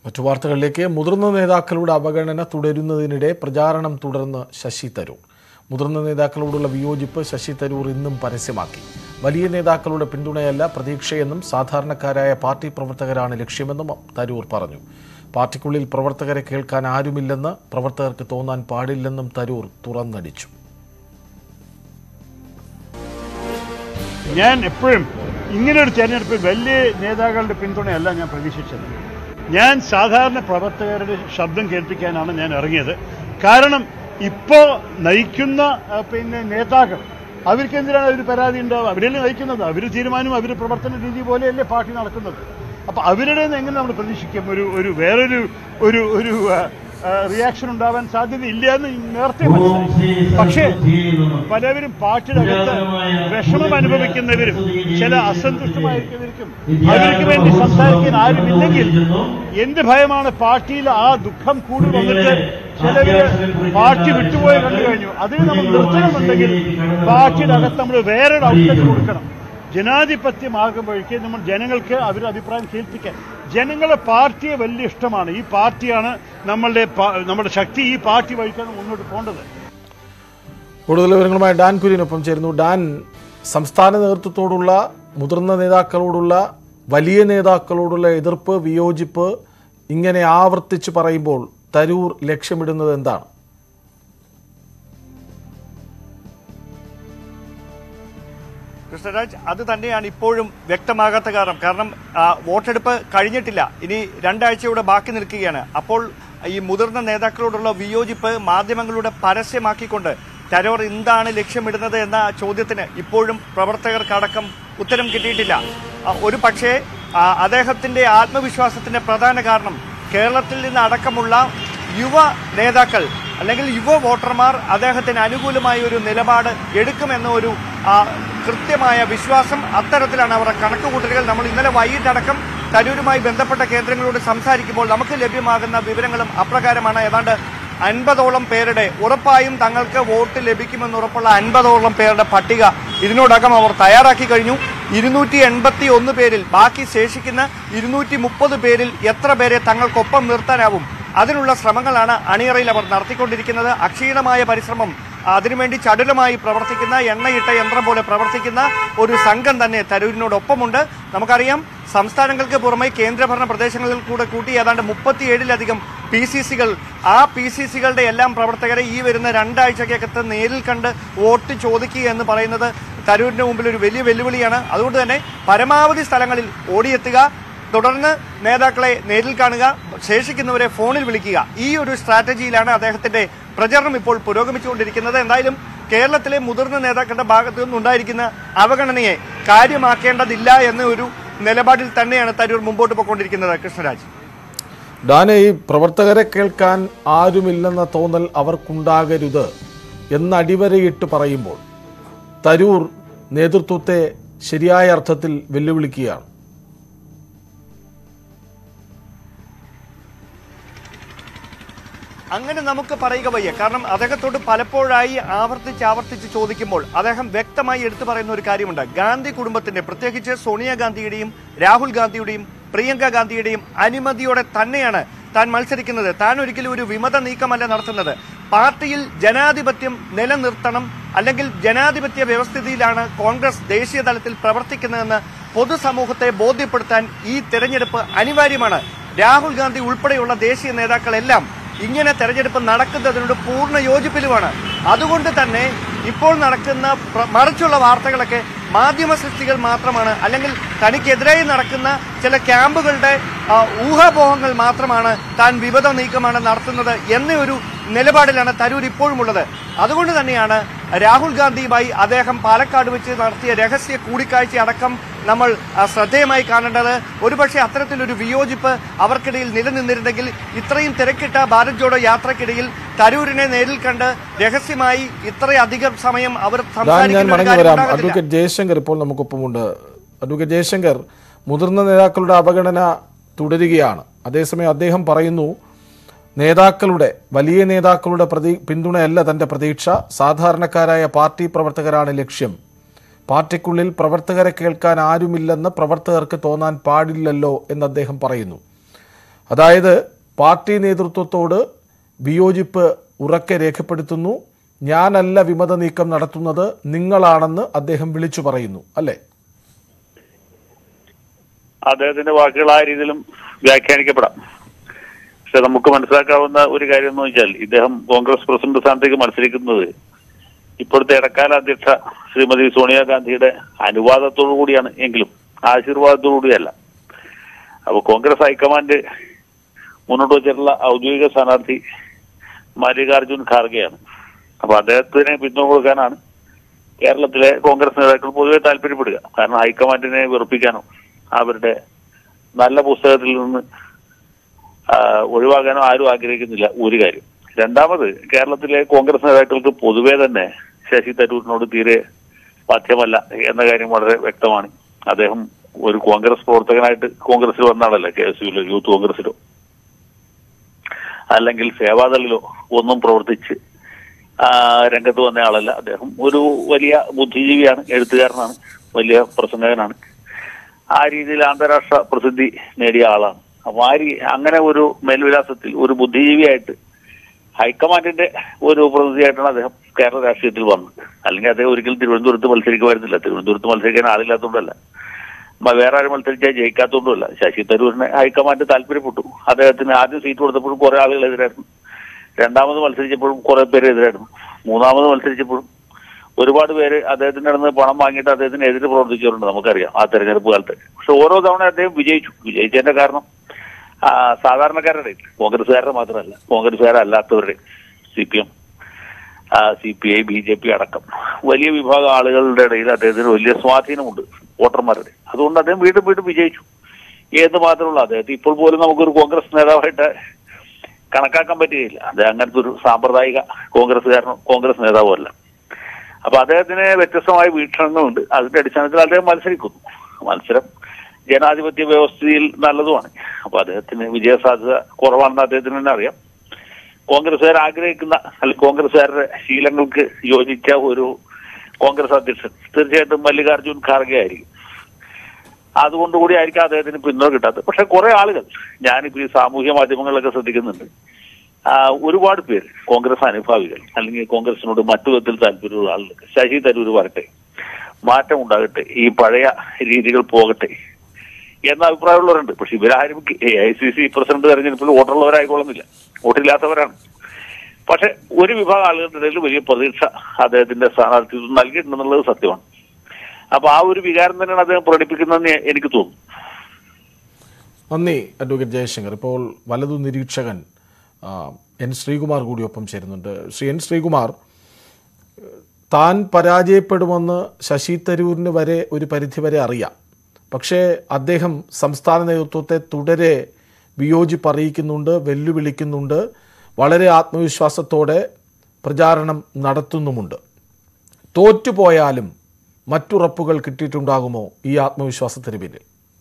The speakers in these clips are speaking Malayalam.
മറ്റു വാർത്തകളിലേക്ക് മുതിർന്ന നേതാക്കളുടെ അവഗണന തുടരുന്നതിനിടെ പ്രചാരണം തുടർന്ന് ശശി തരൂർ മുതിർന്ന നേതാക്കളോടുള്ള വിയോജിപ്പ് ശശി തരൂർ ഇന്നും പരസ്യമാക്കി വലിയ നേതാക്കളുടെ പിന്തുണയല്ല പ്രതീക്ഷയെന്നും സാധാരണക്കാരായ പാർട്ടി പ്രവർത്തകരാണ് ലക്ഷ്യമെന്നും തരൂർ പറഞ്ഞു പാർട്ടിക്കുള്ളിൽ പ്രവർത്തകരെ കേൾക്കാൻ ആരുമില്ലെന്ന് പ്രവർത്തകർക്ക് തോന്നാൻ പാടില്ലെന്നും തരൂർ തുറന്നടിച്ചു ഞാൻ എപ്പോഴും ഇങ്ങനൊരു തെരഞ്ഞെടുപ്പിൽ വലിയ നേതാക്കളുടെ പിന്തുണയല്ല ഞാൻ പ്രതീക്ഷിച്ചത് ഞാൻ സാധാരണ പ്രവർത്തകരുടെ ശബ്ദം കേൾപ്പിക്കാനാണ് ഞാൻ ഇറങ്ങിയത് കാരണം ഇപ്പോൾ നയിക്കുന്ന ആ, പിന്നെ നേതാക്കൾ അവർക്ക് എന്തിനാണ് ഒരു പരാതി ഉണ്ടാവുക അവരല്ലേ നയിക്കുന്നത് അവർ തീരുമാനം അവർ പ്രവർത്തന രീതി പോലെയല്ലേ പാർട്ടി നടക്കുന്നത് അപ്പൊ അവരുടെ നിന്ന് എങ്ങനെ നമ്മൾ പ്രതീക്ഷിക്കും ഒരു ഒരു വേറൊരു ഒരു ഒരു റിയാക്ഷൻ ഉണ്ടാവാൻ സാധ്യതയില്ല എന്ന് നേരത്തെ മനസ്സിലായി പക്ഷേ പലവരും പാർട്ടിയുടെ അകത്ത് വിഷമം അനുഭവിക്കുന്നവരും ചില അസന്തുഷ്ടമായിരിക്കുന്നവർക്കും അവർക്ക് വേണ്ടി സംസാരിക്കാൻ ആരുമില്ലെങ്കിൽ എന്ത് ഭയമാണ് പാർട്ടിയിൽ ആ ദുഃഖം കൂടി വന്നിട്ട് ചിലവര് പാർട്ടി വിട്ടുപോയി കണ്ടു കഴിഞ്ഞു അതിന് നമ്മൾ നിർത്തണമെന്നുണ്ടെങ്കിൽ പാർട്ടിയുടെ അകത്ത് നമ്മൾ വേറൊരു ഔട്ട്ലെറ്റ് കൊടുക്കണം ജനാധിപത്യമാകുമ്പോഴേക്ക് നമ്മൾ ജനങ്ങൾക്ക് അവരുടെ അഭിപ്രായം കേൾപ്പിക്കാൻ ജനങ്ങളെ പാർട്ടിയെ വലിയ ഇഷ്ടമാണ് ഈ പാർട്ടിയാണ് നമ്മളുടെ പാ- നമ്മുടെ ശക്തി ഈ പാർട്ടി വഴിക്കാണ് മുന്നോട്ട് പോകേണ്ടത് കൂടുതൽ വിവരങ്ങളുമായി ഡാൻ കുര്യനൊപ്പം ചേരുന്നു ഡാൻ സംസ്ഥാന നേതൃത്വത്തോടുള്ള മുതിർന്ന നേതാക്കളോടുള്ള വലിയ നേതാക്കളോടുള്ള എതിർപ്പ് വിയോജിപ്പ് ഇങ്ങനെ ആവർത്തിച്ച് പറയുമ്പോൾ തരൂർ ലക്ഷ്യമിടുന്നത് എന്താണ് കൃഷ്ണരാജ് അത് തന്നെയാണ് ഇപ്പോഴും വ്യക്തമാകാത്ത കാരണം കാരണം ആ, വോട്ടെടുപ്പ് കഴിഞ്ഞിട്ടില്ല ഇനി രണ്ടാഴ്ചയുടെ ബാക്കി നിൽക്കുകയാണ് അപ്പോൾ ഈ മുതിർന്ന നേതാക്കളോടുള്ള വിയോജിപ്പ് മാധ്യമങ്ങളുടെ പരസ്യമാക്കിക്കൊണ്ട് തരോർ എന്താണ് ലക്ഷ്യമിടുന്നത് എന്ന ചോദ്യത്തിന് ഇപ്പോഴും പ്രവർത്തകർക്കടക്കം ഉത്തരം കിട്ടിയിട്ടില്ല ആ, ഒരു പക്ഷേ ആ, അദ്ദേഹത്തിന്റെ ആത്മവിശ്വാസത്തിന്റെ പ്രധാന കാരണം കേരളത്തിൽ നിന്ന് അടക്കമുള്ള യുവ നേതാക്കൾ അല്ലെങ്കിൽ യുവ വോട്ടർമാർ അദ്ദേഹത്തിന് അനുകൂലമായ ഒരു നിലപാട് എടുക്കുമെന്ന ഒരു ആ, കൃത്യമായ വിശ്വാസം അത്തരത്തിലാണ് അവരുടെ കണക്കുകൂട്ടലുകൾ നമ്മൾ ഇന്നലെ വൈകിട്ടടക്കം തരൂരുമായി ബന്ധപ്പെട്ട കേന്ദ്രങ്ങളോട് സംസാരിക്കുമ്പോൾ നമുക്ക് ലഭ്യമാകുന്ന വിവരങ്ങളും അപ്രകാരമാണ് ഏതാണ്ട് അൻപതോളം പേരുടെ ഉറപ്പായും തങ്ങൾക്ക് വോട്ട് ലഭിക്കുമെന്ന് ഉറപ്പുള്ള അൻപതോളം പേരുടെ പട്ടിക ഇതിനോടകം അവർ തയ്യാറാക്കി കഴിഞ്ഞു ഇരുന്നൂറ്റി എൺപത്തി ഒന്ന് പേരിൽ ബാക്കി ശേഷിക്കുന്ന ഇരുന്നൂറ്റി മുപ്പത് പേരിൽ എത്ര പേരെ തങ്ങൾക്കൊപ്പം നിർത്താനാവും അതിനുള്ള ശ്രമങ്ങളാണ് അണിയറയിൽ അവർ നടത്തിക്കൊണ്ടിരിക്കുന്നത് അക്ഷീണമായ പരിശ്രമം അതിനുവേണ്ടി ചടുലമായി പ്രവർത്തിക്കുന്ന എണ്ണയിട്ട യന്ത്രം പോലെ പ്രവർത്തിക്കുന്ന ഒരു സംഘം തന്നെ തരൂരിനോടൊപ്പമുണ്ട് നമുക്കറിയാം സംസ്ഥാനങ്ങൾക്ക് പുറമെ കേന്ദ്രഭരണ പ്രദേശങ്ങളിൽ കൂടെ കൂട്ടി ഏതാണ്ട് മുപ്പത്തിയേഴിലധികം പി സി സികൾ ആ പി സി സികളുടെ എല്ലാം പ്രവർത്തകരെ ഈ വരുന്ന രണ്ടാഴ്ചക്കകത്ത് നേരിൽ കണ്ട് വോട്ട് ചോദിക്കുക എന്ന് പറയുന്നത് തരൂരിന്റെ മുമ്പിൽ ഒരു വലിയ വെല്ലുവിളിയാണ് അതുകൊണ്ട് തന്നെ പരമാവധി സ്ഥലങ്ങളിൽ ഓടിയെത്തുക തുടർന്ന് നേതാക്കളെ നേരിൽ കാണുക ശേഷിക്കുന്നവരെ ഫോണിൽ വിളിക്കുക ഈ ഒരു സ്ട്രാറ്റജിയിലാണ് അദ്ദേഹത്തിന്റെ പ്രചരണം ഇപ്പോൾ പുരോഗമിച്ചുകൊണ്ടിരിക്കുന്നത് എന്തായാലും കേരളത്തിലെ മുതിർന്ന നേതാക്കളുടെ ഭാഗത്തു നിന്നുണ്ടായിരിക്കുന്ന അവഗണനയെ കാര്യമാക്കേണ്ടതില്ല എന്ന ഒരു നിലപാടിൽ തന്നെയാണ് തരൂർ മുമ്പോട്ട് പോയിക്കൊണ്ടിരിക്കുന്നത് കൃഷ്ണരാജ് ഡാനെ ഈ പ്രവർത്തകരെ കേൾക്കാൻ ആരുമില്ലെന്ന തോന്നൽ അവർക്കുണ്ടാകരുത് എന്ന് അടിവരയിട്ട് പറയുമ്പോൾ തരൂർ നേതൃത്വത്തെ ശരിയായ അർത്ഥത്തിൽ വെല്ലുവിളിക്കുകയാണ് അങ്ങനെ നമുക്ക് പറയുക വയ്യ കാരണം അദ്ദേഹത്തോട് പലപ്പോഴായി ആവർത്തിച്ച് ആവർത്തിച്ച് ചോദിക്കുമ്പോൾ അദ്ദേഹം വ്യക്തമായി എടുത്തു പറയുന്ന ഒരു കാര്യമുണ്ട് ഗാന്ധി കുടുംബത്തിന്റെ പ്രത്യേകിച്ച് സോണിയാഗാന്ധിയുടെയും രാഹുൽ ഗാന്ധിയുടെയും പ്രിയങ്ക ഗാന്ധിയുടെയും അനുമതിയോടെ തന്നെയാണ് താൻ മത്സരിക്കുന്നത് താൻ ഒരിക്കലും ഒരു വിമത നീക്കമല്ല നടത്തുന്നത് പാർട്ടിയിൽ ജനാധിപത്യം നിലനിർത്തണം അല്ലെങ്കിൽ ജനാധിപത്യ വ്യവസ്ഥിതിയിലാണ് കോൺഗ്രസ് ദേശീയ തലത്തിൽ പ്രവർത്തിക്കുന്നതെന്ന് പൊതുസമൂഹത്തെ ബോധ്യപ്പെടുത്താൻ ഈ തെരഞ്ഞെടുപ്പ് അനിവാര്യമാണ് രാഹുൽ ഗാന്ധി ഉൾപ്പെടെയുള്ള ദേശീയ നേതാക്കളെല്ലാം ഇങ്ങനെ തെരഞ്ഞെടുപ്പ് നടക്കുന്നതിനോട് പൂർണ്ണ യോജിപ്പിലുമാണ് അതുകൊണ്ട് തന്നെ ഇപ്പോൾ നടക്കുന്ന പ്ര- മറിച്ചുള്ള വാർത്തകളൊക്കെ മാധ്യമ സൃഷ്ടികൾ മാത്രമാണ് അല്ലെങ്കിൽ തനിക്കെതിരായി നടക്കുന്ന ചില ക്യാമ്പുകളുടെ ആ, ഊഹാപോഹങ്ങൾ മാത്രമാണ് താൻ വിപത നീക്കമാണ് നടത്തുന്നത് എന്ന ഒരു നിലപാടിലാണ് തരൂർ ഇപ്പോഴും ഉള്ളത് അതുകൊണ്ട് തന്നെയാണ് രാഹുൽ ഗാന്ധിയുമായി അദ്ദേഹം പാലക്കാട് വെച്ച് നടത്തിയ രഹസ്യ കൂടിക്കാഴ്ച അടക്കം നമ്മൾ ആ, ശ്രദ്ധേയമായി കാണേണ്ടത് ഒരുപക്ഷെ അത്തരത്തിലൊരു വിയോജിപ്പ് അവർക്കിടയിൽ നിലനിന്നിരുന്നെങ്കിൽ ഇത്രയും തിരക്കിട്ട ഭാരത് ജോഡോ യാത്രക്കിടയിൽ തരൂരിനെ നേരിൽ കണ്ട് രഹസ്യമായി ഇത്രയധികം സമയം അവർ ഡാൻ ഞാൻ സംസാരിക്കുന്ന ഒരു മടങ്ങി കാര്യം വരാം ഉണ്ടാകത്തില്ല. അഡ്വക്കേറ്റ് ജയശങ്കർ ഇപ്പോൾ നമുക്കൊപ്പമുണ്ട് അഡ്വക്കേറ്റ് ജയശങ്കർ മുതിർന്ന നേതാക്കളുടെ അവഗണന തുടരുകയാണ് അതേസമയം അദ്ദേഹം പറയുന്നു നേതാക്കളുടെ വലിയ നേതാക്കളുടെ പ്രതി പിന്തുണയല്ല തന്റെ പ്രതീക്ഷ സാധാരണക്കാരായ പാർട്ടി പ്രവർത്തകരാണ് ലക്ഷ്യം പാർട്ടിക്കുള്ളിൽ പ്രവർത്തകരെ കേൾക്കാൻ ആരുമില്ലെന്ന് പ്രവർത്തകർക്ക് തോന്നാൻ പാടില്ലല്ലോ എന്ന് അദ്ദേഹം പറയുന്നു അതായത് പാർട്ടി നേതൃത്വത്തോട് വിയോജിപ്പ് ഉറക്കെ രേഖപ്പെടുത്തുന്നു ഞാനല്ല വിമത നീക്കം നടത്തുന്നത് നിങ്ങളാണെന്ന് അദ്ദേഹം വിളിച്ചു പറയുന്നു അല്ലേ അദ്ദേഹത്തിന്റെ വാക്കുകൾ ആ രീതിയിലും വ്യാഖ്യാനിക്കപ്പെടാം പക്ഷെ നമുക്ക് മനസ്സിലാക്കാവുന്ന ഒരു കാര്യം എന്ന് വെച്ചാൽ ഇദ്ദേഹം കോൺഗ്രസ് പ്രസിഡന്റ് സ്ഥാനത്തേക്ക് മത്സരിക്കുന്നത് ഇപ്പോഴത്തെ ഇടക്കാല അധ്യക്ഷ ശ്രീമതി സോണിയാഗാന്ധിയുടെ അനുവാദത്തോടു കൂടിയാണ് എങ്കിലും ആശീർവാദത്തോടു കൂടിയല്ല അപ്പൊ കോൺഗ്രസ് ഹൈക്കമാൻഡ് മുന്നോട്ട് വെച്ചിട്ടുള്ള ഔദ്യോഗിക സ്ഥാനാർത്ഥി മല്ലികാർജുൻ ഖാർഗെയാണ് അപ്പൊ അദ്ദേഹത്തിന് പിന്തുണ കൊടുക്കാനാണ് കേരളത്തിലെ കോൺഗ്രസ് നേതാക്കൾ പൊതുവെ താല്പര്യപ്പെടുക കാരണം ഹൈക്കമാൻഡിനെ വെറുപ്പിക്കാനോ അവരുടെ നല്ല പുസ്തകത്തിൽ നിന്ന് ആ, ഒഴിവാക്കാനോ ആരും ആഗ്രഹിക്കുന്നില്ല ഒരു കാര്യം രണ്ടാമത് കേരളത്തിലെ കോൺഗ്രസ് നേതാക്കൾക്ക് പൊതുവെ തന്നെ ശശി തരൂരിനോട് തീരെ പഥ്യമല്ല എന്ന കാര്യം വളരെ വ്യക്തമാണ് അദ്ദേഹം ഒരു കോൺഗ്രസ് പ്രവർത്തകനായിട്ട് കോൺഗ്രസിൽ വന്നാണല്ലോ കെ എസ് യുയിലോ യൂത്ത് കോൺഗ്രസിലോ അല്ലെങ്കിൽ സേവാദളിലോ ഒന്നും പ്രവർത്തിച്ച് ആ, രംഗത്ത് വന്ന ആളല്ല അദ്ദേഹം ഒരു വലിയ ബുദ്ധിജീവിയാണ് എഴുത്തുകാരനാണ് വലിയ പ്രസംഗകനാണ് ആ രീതിയിൽ അന്താരാഷ്ട്ര പ്രസിദ്ധി നേടിയ ആളാണ് അപ്പൊ ആ രീ അങ്ങനെ ഒരു മേൽവിലാസത്തിൽ ഒരു ബുദ്ധിജീവിയായിട്ട് ഹൈക്കമാൻഡിന്റെ ഒരു പ്രതിനിധിയായിട്ടാണ് അദ്ദേഹം കേരള രാഷ്ട്രീയത്തിൽ വന്നത് അല്ലെങ്കിൽ അദ്ദേഹം ഒരിക്കലും തിരുവനന്തപുരത്ത് മത്സരിക്കുമായിരുന്നില്ല തിരുവനന്തപുരത്ത് മത്സരിക്കാൻ ആളില്ലാത്തതുകൊണ്ടല്ല മ- വേറെ ആരും മത്സരിച്ചാൽ ജയിക്കാത്തതുകൊണ്ടുമല്ല ശശി തരൂരിനെ ഹൈക്കമാൻഡ് താല്പര്യപ്പെട്ടു അദ്ദേഹത്തിന് ആദ്യം സീറ്റ് കൊടുത്തപ്പോഴും കുറെ ആളുകൾ എതിരായിരുന്നു രണ്ടാമത് മത്സരിച്ചപ്പോഴും കുറെ പേര് എതിരായിരുന്നു മൂന്നാമത് മത്സരിച്ചപ്പോഴും ഒരുപാട് പേര് അദ്ദേഹത്തിന്റെ അടുത്ത് പണം വാങ്ങിയിട്ട് അദ്ദേഹത്തിന് എതിരെ പ്രവർത്തിച്ചവരുണ്ട് നമുക്കറിയാം ആ തെരഞ്ഞെടുപ്പ് കാലത്ത് പക്ഷെ ഓരോ തവണ അദ്ദേഹം വിജയിച്ചു വിജയിച്ചതിന്റെ കാരണം ആ, സാധാരണക്കാരുടെ കോൺഗ്രസ്സുകാരുടെ മാത്രമല്ല കോൺഗ്രസ്സുകാരല്ലാത്തവരുടെ C P M C P I B J P അടക്കം വലിയ വിഭാഗം ആളുകളുടെ ഇടയിൽ അദ്ദേഹത്തിന് വലിയ സ്വാധീനമുണ്ട് വോട്ടർമാരുടെ അതുകൊണ്ട് അദ്ദേഹം വീണ്ടും വീണ്ടും വിജയിച്ചു ഏത് മാത്രമുള്ള അദ്ദേഹത്തെ ഇപ്പോൾ പോലും നമുക്കൊരു കോൺഗ്രസ് നേതാവായിട്ട് കണക്കാക്കാൻ പറ്റുകയില്ല അദ്ദേഹം അങ്ങനത്തെ ഒരു സാമ്പ്രദായിക കോൺഗ്രസ്സുകാരനോ കോൺഗ്രസ് നേതാവോ അല്ല അപ്പൊ അദ്ദേഹത്തിന് വ്യത്യസ്തമായ വീക്ഷണങ്ങളുണ്ട് അതിന്റെ അടിസ്ഥാനത്തിൽ അദ്ദേഹം മത്സരിക്കുന്നു മത്സരം ജനാധിപത്യ വ്യവസ്ഥയിൽ നല്ലതുമാണ് അപ്പൊ അദ്ദേഹത്തിന് വിജയസാധ്യത കുറവാണെന്ന് അദ്ദേഹത്തിന് തന്നെ അറിയാം കോൺഗ്രസ്സുകാർ ആഗ്രഹിക്കുന്ന അല്ലെങ്കിൽ കോൺഗ്രസ്സുകാരുടെ ശീലങ്ങൾക്ക് യോജിച്ച ഒരു കോൺഗ്രസ് അധ്യക്ഷൻ തീർച്ചയായിട്ടും മല്ലികാർജുൻ ഖാർഗെ ആയിരിക്കും അതുകൊണ്ടുകൂടി ആയിരിക്കും അദ്ദേഹത്തിന് പിന്തുണ കിട്ടാത്തത് പക്ഷെ കുറെ ആളുകൾ ഞാനിപ്പോ ഈ സാമൂഹ്യ മാധ്യമങ്ങളിലൊക്കെ ശ്രദ്ധിക്കുന്നുണ്ട് ആ, ഒരുപാട് പേര് കോൺഗ്രസ് അനുഭാവികൾ അല്ലെങ്കിൽ കോൺഗ്രസിനോട് മറ്റു വിധത്തിൽ താല്പര്യമുള്ള ആളുകൾ ശശി തരൂർ വരട്ടെ മാറ്റം ഉണ്ടാകട്ടെ ഈ പഴയ രീതികൾ പോകട്ടെ എന്ന അഭിപ്രായമുള്ളവരുണ്ട് പക്ഷെ ഇവരാരും A I C C president തെരഞ്ഞെടുപ്പിൽ വോട്ടുള്ളവരായിക്കൊള്ളുന്നില്ല വോട്ടില്ലാത്തവരാണ് പക്ഷെ ഒരു വിഭാഗം ആളുകളുടെ ഇടയിൽ വലിയ പ്രതീക്ഷ അദ്ദേഹത്തിന്റെ സ്ഥാനാർത്ഥിത്വം നൽകിയിട്ടുണ്ടെന്നുള്ളത് സത്യമാണ് അപ്പൊ ആ ഒരു വികാരം തന്നെയാണ് അദ്ദേഹം പ്രകടിപ്പിക്കുന്നതെന്ന് എനിക്ക് തോന്നുന്നു നന്ദി അഡ്വക്കേറ്റ് ജയശങ്കർ ഇപ്പോൾ വലതു നിരീക്ഷകൻ ആ, എൻ ശ്രീകുമാർ കൂടി ഒപ്പം ചേരുന്നുണ്ട് ശ്രീ എൻ ശ്രീകുമാർ താൻ പരാജയപ്പെടുമെന്ന് ശശി തരൂരിന് വരെ ഒരു പരിധിവരെ അറിയാം പക്ഷേ അദ്ദേഹം സംസ്ഥാന നേതൃത്വത്തെ തുടരെ വിയോജിപ്പ് അറിയിക്കുന്നുണ്ട് വെല്ലുവിളിക്കുന്നുണ്ട് വളരെ ആത്മവിശ്വാസത്തോടെ പ്രചാരണം നടത്തുന്നുമുണ്ട് തോറ്റുപോയാലും മറ്റുറപ്പുകൾ കിട്ടിയിട്ടുണ്ടാകുമോ ഈ ആത്മവിശ്വാസത്തിന് പിന്നിൽ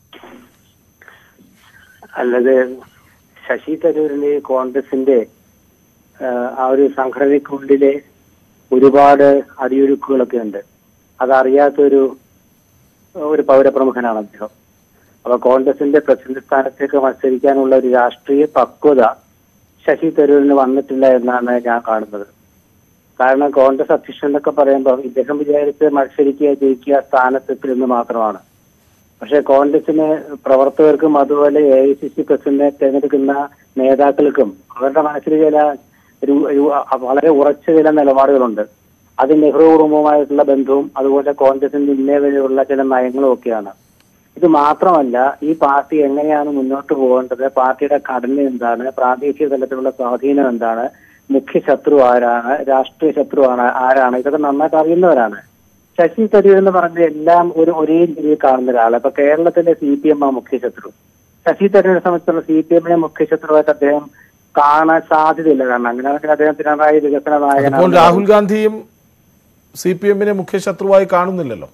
അല്ലത് ശശി തരൂരിന് കോൺഗ്രസിന്റെ ആ, ആ ഒരു സംഘടനയ്ക്കുള്ളിലെ ഒരുപാട് അടിയൊഴുക്കുകളൊക്കെ ഉണ്ട് അതറിയാത്തൊരു ഒരു പൗരപ്രമുഖനാണ് അദ്ദേഹം അപ്പൊ കോൺഗ്രസിന്റെ പ്രസിഡന്റ് സ്ഥാനത്തേക്ക് മത്സരിക്കാനുള്ള ഒരു രാഷ്ട്രീയ പക്വത ശശി തരൂരിന് വന്നിട്ടില്ല എന്നാണ് ഞാൻ കാണുന്നത് കാരണം കോൺഗ്രസ് അധ്യക്ഷൻ എന്നൊക്കെ പറയുമ്പോൾ ഇദ്ദേഹം വിചാരിച്ച് മത്സരിക്കുക ജയിക്കുക സ്ഥാനത്തെത്തുക എന്ന് മാത്രമാണ് പക്ഷെ കോൺഗ്രസിന് പ്രവർത്തകർക്കും അതുപോലെ എ ഐ സി സി പ്രസിഡന്റിനെ തിരഞ്ഞെടുക്കുന്ന നേതാക്കൾക്കും അവരുടെ മനസ്സിൽ ചില ഒരു- ഒരു വളരെ ഉറച്ച ചില നിലപാടുകളുണ്ട് അത് നെഹ്റു കുടുംബവുമായിട്ടുള്ള ബന്ധവും അതുപോലെ കോൺഗ്രസിന്റെ ഇന്നേ വരെയുള്ള ചില നയങ്ങളും ഒക്കെയാണ് ഇത് മാത്രമല്ല ഈ പാർട്ടി എങ്ങനെയാണ് മുന്നോട്ട് പോകേണ്ടത് പാർട്ടിയുടെ ഘടന എന്താണ് പ്രാദേശിക തലത്തിലുള്ള സ്വാധീനം എന്താണ് മുഖ്യ ശത്രു ആരാണ് രാഷ്ട്രീയ ശത്രു ആണ് ആരാണ് ഇതൊക്കെ നന്നായിട്ട് അറിയുന്നവരാണ് ശശി തരൂർ എന്ന് പറഞ്ഞ എല്ലാം ഒരു ഒരേ രീതിയിൽ കാണുന്ന ഒരാള് ഇപ്പൊ കേരളത്തിലെ സി പി എം ആ മുഖ്യ ശത്രു ശശി തരൂരിനെ സംബന്ധിച്ചുള്ള സി പി എമ്മിനെ മുഖ്യ ശത്രുവായിട്ട് അദ്ദേഹം കാണാൻ സാധ്യതയില്ല കാരണം അങ്ങനെയാണെങ്കിൽ അദ്ദേഹം പിണറായി വികസന അപ്പോൾ നായകനാണ് രാഹുൽ ഗാന്ധിയും സി പി എമ്മിനെ മുഖ്യ ശത്രുവായി കാണുന്നില്ലല്ലോ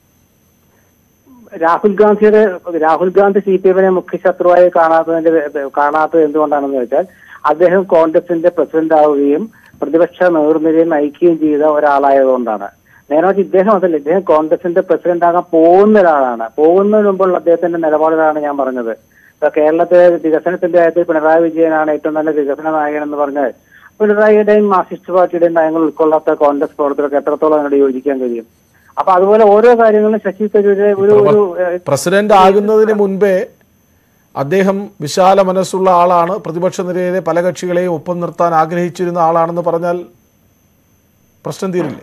രാഹുൽ ഗാന്ധിയുടെ രാഹുൽ ഗാന്ധി സി പി എമ്മിനെ മുഖ്യ ശത്രുവായി കാണാത്തതിന്റെ വെ- കാണാത്തത് എന്തുകൊണ്ടാണെന്ന് വെച്ചാൽ അദ്ദേഹം കോൺഗ്രസിന്റെ പ്രസിഡന്റ് ആവുകയും പ്രതിപക്ഷ നേതൃനിരയെ നയിക്കുകയും ചെയ്ത ഒരാളായതുകൊണ്ടാണ് നേരെ മറിച്ച് ഇദ്ദേഹം അതല്ല ഇദ്ദേഹം കോൺഗ്രസിന്റെ പ്രസിഡന്റ് ആകാൻ പോകുന്ന ഒരാളാണ് പോകുന്നതിന് മുമ്പുള്ള അദ്ദേഹത്തിന്റെ നിലപാടുകളാണ് ഞാൻ പറഞ്ഞത് ഇപ്പൊ കേരളത്തെ വികസനത്തിന്റെ കാര്യത്തിൽ പിണറായി വിജയനാണ് ഏറ്റവും നല്ല വികസന നായകൻ എന്ന് പറഞ്ഞാൽ പിണറായിയുടെയും മാർക്സിസ്റ്റ് പാർട്ടിയുടെയും നയങ്ങൾ ഉൾക്കൊള്ളാത്ത കോൺഗ്രസ് പ്രവർത്തകർക്ക് എത്രത്തോളം അതിനോട് യോജിക്കാൻ കഴിയും അപ്പൊ അതുപോലെ ഓരോ കാര്യങ്ങളും ശശി തരൂര് ഒരു ഒരു ഏഹ്, പ്രസിഡന്റ് ആകുന്നതിന് മുൻപേ അദ്ദേഹം വിശാല മനസ്സുള്ള ആളാണ് പ്രതിപക്ഷ നിരയിലെ പല കക്ഷികളെയും ഒപ്പം നിർത്താൻ ആഗ്രഹിച്ചിരുന്ന ആളാണെന്ന് പറഞ്ഞാൽ പ്രശ്നം തീരില്ലേ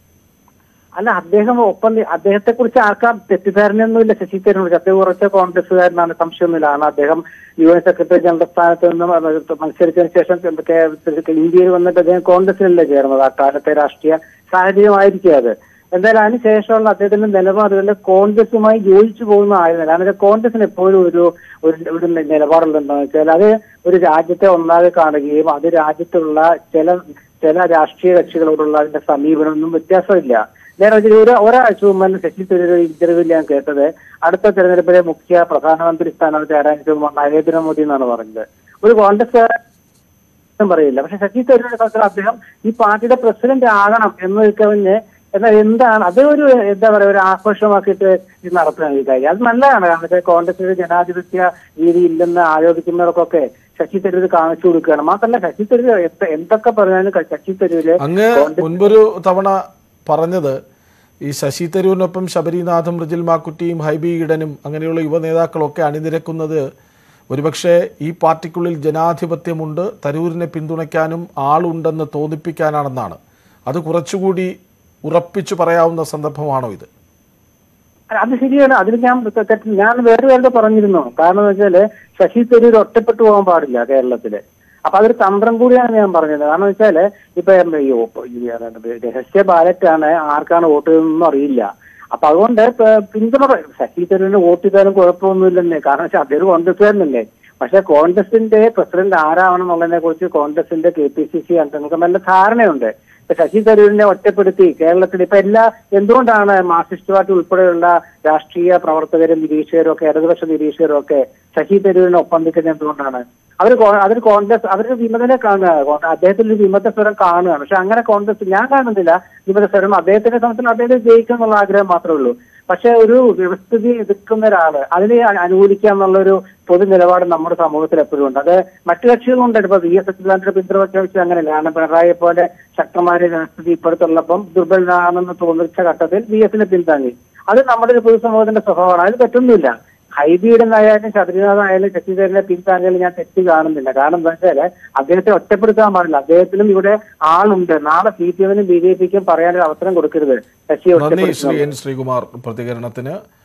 അല്ല അദ്ദേഹം ഒപ്പം അദ്ദേഹത്തെ കുറിച്ച് ആർക്കാർ തെറ്റിദ്ധാരണയൊന്നുമില്ല ശശി തരൂർ അദ്ദേഹം ഉറച്ച കോൺഗ്രസ്സുകാരനാണ് സംശയമൊന്നുമില്ല കാരണം അദ്ദേഹം യു എൻ സെക്രട്ടറി ജനറൽ സ്ഥാനത്ത് നിന്ന് മത്സരിച്ചതിന് ശേഷം കേ- ഇന്ത്യയിൽ വന്നിട്ട് അദ്ദേഹം കോൺഗ്രസിലല്ലേ ചേർന്നത് ആ കാലത്തെ രാഷ്ട്രീയ സാഹചര്യമായിരിക്കും അത് എന്തായാലും അതിന് ശേഷമുള്ള അദ്ദേഹത്തിന്റെ നിലപാടുകളിൽ കോൺഗ്രസുമായി യോജിച്ചു പോകുന്ന ആയിരുന്നു കാരണം കോൺഗ്രസിന് എപ്പോഴും ഒരു ഒരു ഒരു നിലപാടുള്ളതെന്ന് വെച്ചാൽ അത് ഒരു രാജ്യത്തെ ഒന്നാകെ കാണുകയും അത് രാജ്യത്തുള്ള ചില ചില രാഷ്ട്രീയ കക്ഷികളോടുള്ള അതിന്റെ സമീപനമൊന്നും വ്യത്യാസമില്ല നേരെ ഒരു ഒരു- ഒരാഴ്ച മുമ്പ് തന്നെ ശശി തരൂർ ഇന്റർവ്യൂവിൽ ഞാൻ കേട്ടത് അടുത്ത തെരഞ്ഞെടുപ്പിലെ മുഖ്യ പ്രധാനമന്ത്രി സ്ഥാനത്ത് ആരാധിച്ച നരേന്ദ്രമോദി എന്നാണ് പറഞ്ഞത് ഒരു കോൺഗ്രസ് ഒന്നും പറയില്ല പക്ഷെ ശശി തരൂരിന്റെ കാര്യത്തിൽ അദ്ദേഹം ഈ പാർട്ടിയുടെ പ്രസിഡന്റ് ആകണം എന്ന് കവിഞ്ഞ് എന്നാൽ എന്താണ് അത് ഒരു എന്താ പറയാ ഒരു ആഘോഷമാക്കിയിട്ട് ഇത് നടത്തുകയാണ് ഈ കാര്യം അത് നല്ലതാണ് കാരണം വെച്ചാൽ കോൺഗ്രസിന്റെ ജനാധിപത്യ രീതി ഇല്ലെന്ന് ആരോപിക്കുന്നവർക്കൊക്കെ ശശി തരൂർ കാണിച്ചു കൊടുക്കുകയാണ് മാത്രമല്ല ശശി തരൂർ എത്ത- എന്തൊക്കെ പറഞ്ഞാലും ക- ശശി തരൂര് അങ്ങ് മുൻപൊരു തവണ പറഞ്ഞത് ഈ ശശി തരൂരിനൊപ്പം ശബരിനാഥും റിജിൽ മാക്കുറ്റിയും ഹൈബി ഈഡനും അങ്ങനെയുള്ള യുവ നേതാക്കളൊക്കെ അണിനിരക്കുന്നത് ഒരുപക്ഷെ ഈ പാർട്ടിക്കുള്ളിൽ ജനാധിപത്യമുണ്ട് തരൂരിനെ പിന്തുണയ്ക്കാനും ആളുണ്ടെന്ന് തോന്നിപ്പിക്കാനാണെന്നാണ് അത് കുറച്ചുകൂടി ഉറപ്പിച്ചു പറയാവുന്ന സന്ദർഭമാണോ ഇത് അത് ശരിയാണ് അതിന് ഞാൻ തെ- തെറ്റ് ഞാൻ വേറെ പേരുടെ പറഞ്ഞിരുന്നു കാരണം എന്ന് വെച്ചാല് ശശി തരൂർ ഒറ്റപ്പെട്ടു പോകാൻ പാടില്ല കേരളത്തില് അപ്പൊ അതൊരു തന്ത്രം കൂടിയാണ് ഞാൻ പറഞ്ഞത് കാരണം എന്ന് വെച്ചാല് ഇപ്പൊ ഈ ഓപ്പ- ഈ ഏതാണ്ട് രഹസ്യ ബാലറ്റാണ് ആർക്കാണ് വോട്ട് ചെയ്യുന്നതെന്നും അറിയില്ല അപ്പൊ അതുകൊണ്ട് ഇപ്പൊ പിന്തുണ പ- ശശി തരൂരിന് വോട്ട് ചെയ്താലും കുഴപ്പമൊന്നുമില്ലെന്നേ കാരണം വെച്ചാൽ അദ്ദേഹം കോൺഗ്രസ്സുകാരനല്ലേ പക്ഷെ കോൺഗ്രസിന്റെ പ്രസിഡന്റ് ആരാവണം എന്നുള്ളതിനെ കുറിച്ച് കോൺഗ്രസിന്റെ കെ പി സി സി അംഗങ്ങൾക്ക് നല്ല ധാരണയുണ്ട് ഇപ്പൊ ശശി തരൂരിനെ ഒറ്റപ്പെടുത്തി കേരളത്തിൽ ഇപ്പൊ എല്ലാ എന്തുകൊണ്ടാണ് മാർക്സിസ്റ്റ് പാർട്ടി ഉൾപ്പെടെയുള്ള രാഷ്ട്രീയ പ്രവർത്തകരും നിരീക്ഷകരും ഒക്കെ ഇടതുപക്ഷ നിരീക്ഷകരും ഒക്കെ ശശി തരൂരിനെ ഒപ്പം നിൽക്കുന്നത് എന്തുകൊണ്ടാണ് അവർ അതൊരു കോൺഗ്രസ് അവരൊരു വിമതനെ കാണുകയാണ് കോ- അദ്ദേഹത്തിൽ ഒരു വിമത സ്വരം കാണുകയാണ് പക്ഷെ അങ്ങനെ കോൺഗ്രസ് ഞാൻ കാണുന്നില്ല വിമത സ്വരം അദ്ദേഹത്തിന്റെ സംബന്ധിച്ച് അദ്ദേഹം ജയിക്കുക എന്നുള്ള ആഗ്രഹം മാത്രമേ ഉള്ളൂ പക്ഷെ ഒരു വ്യവസ്ഥിതി എതിർക്കുന്ന ഒരാള് അതിനെ അ- അനുകൂലിക്കുക എന്നുള്ളൊരു പൊതു നിലപാട് നമ്മുടെ സമൂഹത്തിൽ എപ്പോഴും ഉണ്ട് അത് മറ്റു കക്ഷികളുണ്ട് ഇപ്പൊ വി എസ് അച്യുതാനന്ദന്റെ പിന്തുണ വെച്ച് അങ്ങനെയല്ല കാരണം പിണറായിയെ പോലെ ശക്തമായ വ്യവസ്ഥിതി ഇപ്പോഴത്തുള്ളപ്പം ദുർബലനാണെന്ന് തോന്നിച്ച ഘട്ടത്തിൽ വി എസിനെ പിന്താങ്ങി അത് നമ്മുടെ ഒരു പൊതുസമൂഹത്തിന്റെ സ്വഭാവമാണ് അതിൽ തെറ്റൊന്നുമില്ല ഹൈബിയുടെന്നായാലും ശബരിനാഥായാലും ശശിധരനെ പിന്താങ്ങലും ഞാൻ തെറ്റ് കാണുന്നില്ല കാരണം എന്താ വെച്ചാല് അദ്ദേഹത്തെ ഒറ്റപ്പെടുത്താൻ പാടില്ല അദ്ദേഹത്തിനും ഇവിടെ ആളുണ്ട് നാളെ സി പി എമ്മിനും ബി ജെ പിക്കും പറയാനൊരു അവസരം കൊടുക്കരുത് ശശിയെ നന്ദി ശ്രീ ഒറ്റപ്പെടുത്തുന്നത് എൻ ശ്രീകുമാർ പ്രതികരണത്തിന്